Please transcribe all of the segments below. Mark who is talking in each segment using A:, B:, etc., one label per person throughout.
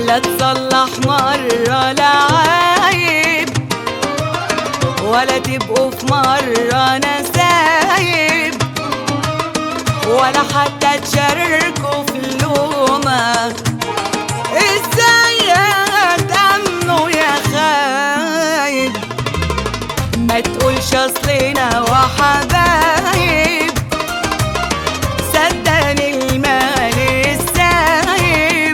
A: لا تصلح مرة لا عيب ولا تبقوا في مرة نسايب ولا حتى تشاركوا في اللومة ازاي هتأمنوا يا خايب ما تقولش اصلنا وحبايب صدقني المال السايب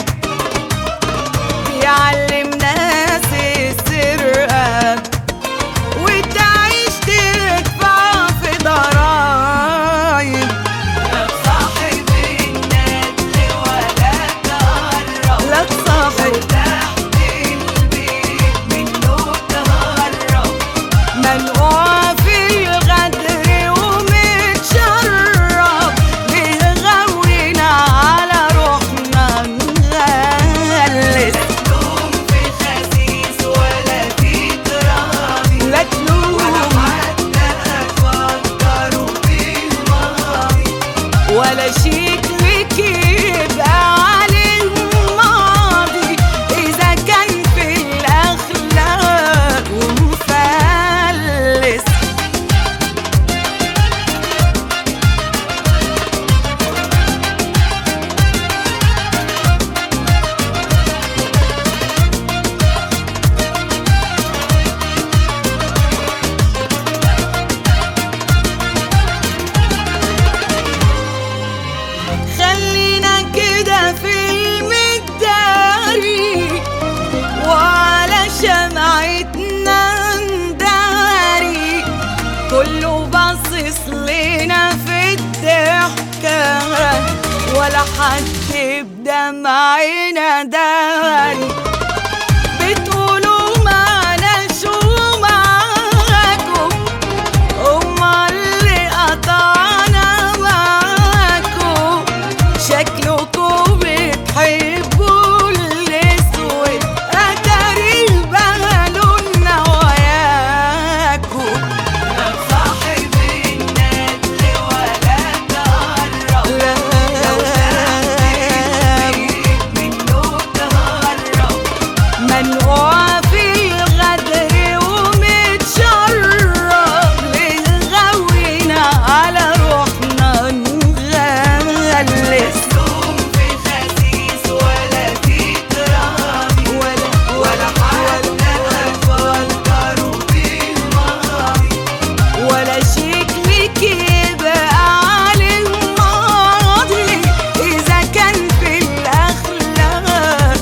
A: بيعلم ناس السرقة وتعيش تدفع في ضرايب
B: لا تصاحب الناس ولا تقرب
A: لا تصاحب
B: تحت البيت منه تهرب
A: منقوع في الغدر ومتشرب بيغوينا على روحنا نغلس
B: تلوم في خسيس ولا في ترابي
A: لا تلوم
B: حتى تفكروا بالماضي
A: ولا شيك لك يبقى على الماضي إذا كان في الأخلاق ومفلس خلينا كده في المداري وعلى شمعتنا نداري كله باصص لنا في الضحكة ولا حد بدمعنا داري بتقولوا معلش ومعاكم هما اللي قطعنا معاكم شكلكم بتحبوا الاسود اتاري بهلولنا وياكم
B: لا تصاحب الناس ولا تقرب
A: لا
B: منه تهرب
A: منقوع في الغدر ومتشرب لغوينا على روحنا نغلس
B: تلوم في خسيس ولا في ترابي
A: ولا
B: ولا حتى تفكروا بالماضي
A: ولا شيك لك يبقى على الماضي إذا كان في الأخلاق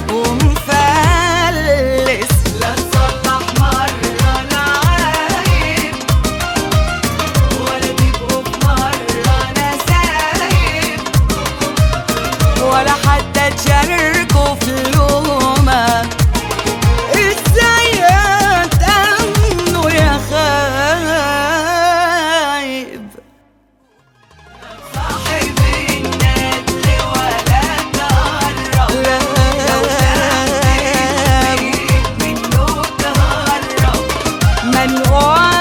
A: ومفلس
B: لا تصلح مرة العيب ولا تبقوا في مرة نسايب
A: ولا حتى تشاركوا في اللومة ازاي تأمنوا يا خايب
B: صاحب الناس ولا تقرب
A: لا
B: منه تهرب
A: منقوع